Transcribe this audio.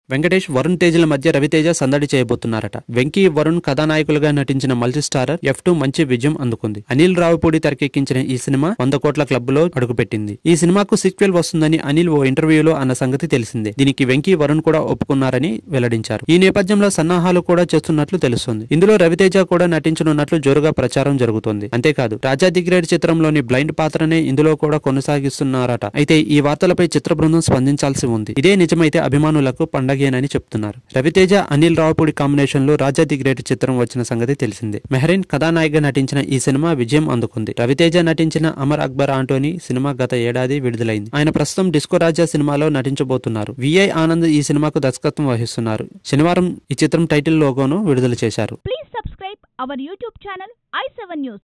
వెంకటేష్ వరుణ్ తేజ్ల మధ్య రవితేజ సందడి చేయబోతున్నారట వెంకీ వరుణ్ కథానాయకులుగా నటించిన మల్టీ స్టారర్ ఎఫ్ టూ మంచి విజయం అందుకుంది అనిల్ రావుపూడి తెరకెక్కించిన ఈ సినిమా వంద కోట్ల క్లబ్ లో అడుగుపెట్టింది ఈ సినిమాకు సీక్వెల్ వస్తుందని అనిల్ ఓ ఇంటర్వ్యూలో అన్న సంగతి తెలిసిందే దీనికి వెంకీ వరుణ్ కూడా ఒప్పుకున్నారని వెల్లడించారు ఈ నేపథ్యంలో సన్నాహాలు కూడా చేస్తున్నట్లు తెలుస్తుంది ఇందులో రవితేజ కూడా నటించనున్నట్లు జోరుగా ప్రచారం జరుగుతోంది అంతేకాదు రాజా దిగ్రేడ్ చిత్రంలోని బ్లైండ్ పాత్రనే ఇందులో కూడా కొనసాగిస్తున్నారట అయితే ఈ వార్తలపై చిత్ర బృందం స్పందించాల్సి ఉంది ఇదే నిజమైతే అభిమానులకు పండగేనని చెప్తున్నారు రవితేజ అనిల్ రావుపూడి కాంబినేషన్ లో రాజా ది గ్రేట్ చిత్రం వచ్చిన సంగతి తెలిసిందే మెహరీన్ కథానాయికగా నటించిన ఈ సినిమా విజయం అందుకుంది రవితేజ నటించిన అమర్ అక్బర్ ఆంటోనీ సినిమా గత ఏడాది విడుదలైంది ఆయన ప్రస్తుతం డిస్కో రాజా సినిమాలో నటించబోతున్నారు విఐ ఆనంద్ ఈ సినిమాకు దర్శకత్వం వహిస్తున్నారు శనివారం ఈ చిత్రం టైటిల్ లోగోను విడుదల చేశారు Please subscribe our YouTube channel i7 News.